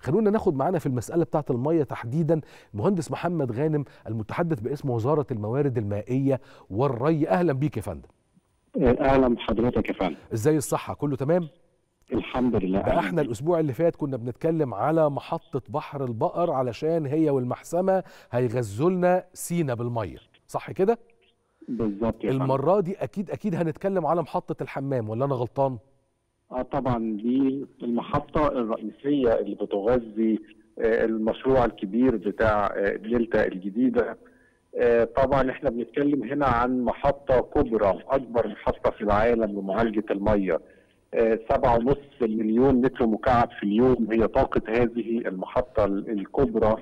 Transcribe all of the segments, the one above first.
خلونا ناخد معانا في المساله بتاعه الميه تحديدا المهندس محمد غانم المتحدث باسم وزاره الموارد المائيه والري اهلا بيك يا فندم اهلا بحضرتك يا فندم ازاي الصحه كله تمام الحمد لله ده احنا الاسبوع اللي فات كنا بنتكلم على محطه بحر البقر علشان هي والمحسمه هيغذوا لنا سينا بالميه صح كده بالظبط يا فندم المره دي اكيد اكيد هنتكلم على محطه الحمام ولا انا غلطان اه طبعا دي المحطه الرئيسيه اللي بتغذي آه، المشروع الكبير بتاع آه، دلتا الجديده آه، طبعا احنا بنتكلم هنا عن محطه كبرى اكبر محطه في العالم لمعالجه الميه آه، سبعة ونص مليون متر مكعب في اليوم هي طاقة هذه المحطة الكبرى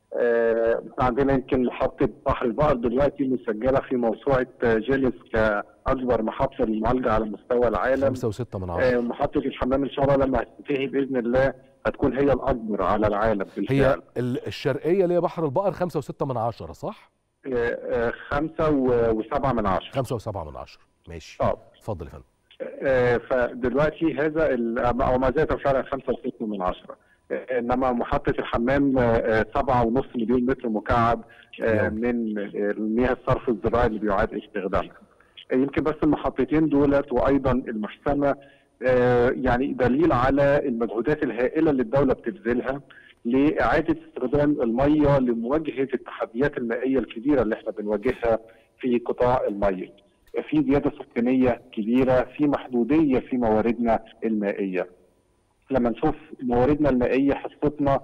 آه، عندنا يمكن محطة بحر البقر دلوقتي مسجلة في موسوعة آه، جينيس كأكبر محطة للمعالجة على مستوى العالم خمسة وستة من عشرة آه، محطة الحمام إن شاء الله لما هتنتهي بإذن الله هتكون هي الأكبر على العالم بالفعل هي ال- الشرقيه اللي هي بحر البقر خمسة وستة من عشرة صح آه، آه، خمسة و- وسبعة من عشرة خمسة وسبعة من عشرة ماشي اه اتفضل يا فندم آه، فدلوقتي هذا ال- او ما زالت فعلا خمسة وستة من عشرة آه، انما محطة الحمام آه، آه، سبعة ونص مليون متر مكعب آه، يوم. من آه، مياه الصرف الزراعي اللي بيعاد استخدامها آه، يمكن بس المحطتين دولت وايضا المحسمة آه، يعني دليل على المجهودات الهائلة اللي الدولة بتبذلها لإعادة استخدام المية لمواجهة التحديات المائية الكبيرة اللي احنا بنواجهها في قطاع المية في زياده سكانيه كبيره في محدوديه في مواردنا المائيه لما نشوف مواردنا المائيه حصتنا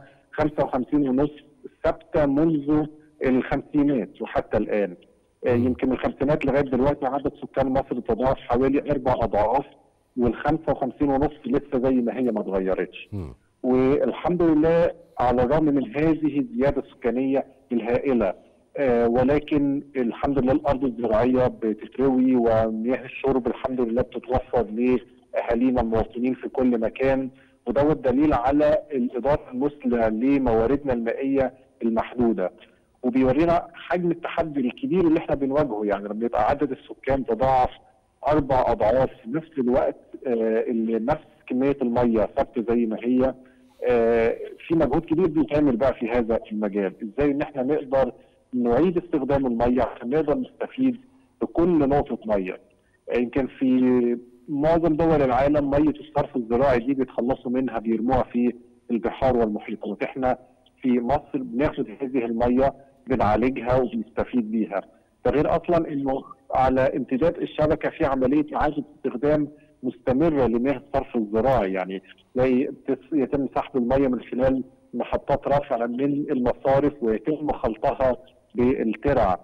55 ونص ثابته منذ الخمسينات وحتى الان آه، يمكن من الخمسينات لغايه دلوقتي عدد سكان مصر تضاعف حوالي اربع اضعاف وال 55 ونص لسه زي ما هي ما اتغيرتش مم. والحمد لله على الرغم من هذه الزياده السكانيه الهائله آه، ولكن الحمد لله الارض الزراعيه بتتروي ومياه الشرب الحمد لله بتتوفر لاهالينا المواطنين في كل مكان ودوت دليل على الاداره المثلى لمواردنا المائيه المحدوده وبيورينا حجم التحدي الكبير اللي احنا بنواجهه يعني لما يبقى عدد السكان تضاعف اربع اضعاف في نفس الوقت آه، اللي نفس كميه الميه ثابته زي ما هي آه، في مجهود كبير بيتعمل بقى في هذا المجال ازاي ان احنا نقدر نعيد استخدام الميه عشان نقدر نستفيد بكل نقطه ميه آه، يمكن في معظم دول العالم ميه الصرف الزراعي دي بيتخلصوا منها بيرموها في البحار والمحيطات احنا في مصر بناخد هذه الميه بنعالجها وبنستفيد بيها ده غير اصلا انه على امتداد الشبكه في عمليه اعاده استخدام مستمره لمياه الصرف الزراعي يعني زي بتس- يتم سحب الميه من خلال محطات رفع من المصارف ويتم خلطها بالترع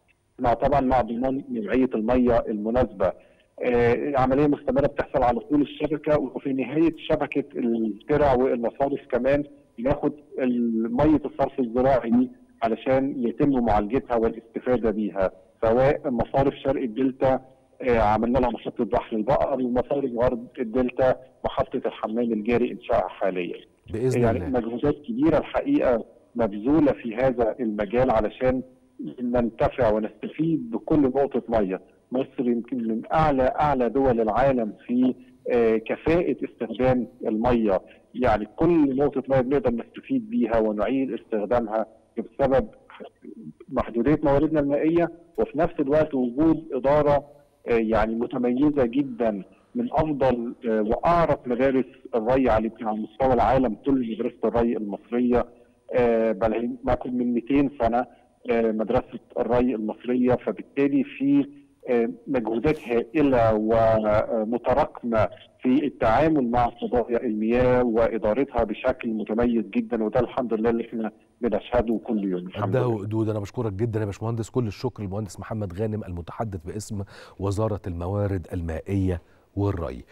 مع طبعا مع ضمان نوعيه الميه المناسبه آه، عمليه مستمره بتحصل على طول الشبكه وفي نهايه شبكه الترع والمصارف كمان بناخد ميه الصرف الزراعي دي علشان يتم معالجتها والاستفاده بيها سواء مصارف شرق الدلتا آه، عملنا لها محطه بحر البقر ومصارف غرب الدلتا محطه الحمام الجاري انشائها حاليا باذن يعني الله مجهودات كبيره الحقيقه مبذوله في هذا المجال علشان ننتفع ونستفيد بكل نقطه ميه مصر يمكن من اعلى اعلى دول العالم في آه، كفاءه استخدام الميه يعني كل نقطه ميه بنقدر نستفيد بيها ونعيد استخدامها بسبب محدوديه مواردنا المائيه وفي نفس الوقت وجود اداره آه، يعني متميزه جدا من افضل آه، واعرف مدارس الري على على مستوى العالم كل مدرسه الري المصريه آه، بل هي ما يكون من 200 سنه آه، مدرسه الري المصريه فبالتالي في آه، مجهودات هائله ومتراكمه في التعامل مع قضايا المياه وادارتها بشكل متميز جدا وده الحمد لله اللي احنا بنشهده كل يوم الحمد قدها لله وقدود انا بشكرك جدا يا باشمهندس كل الشكر المهندس محمد غانم المتحدث باسم وزاره الموارد المائيه والري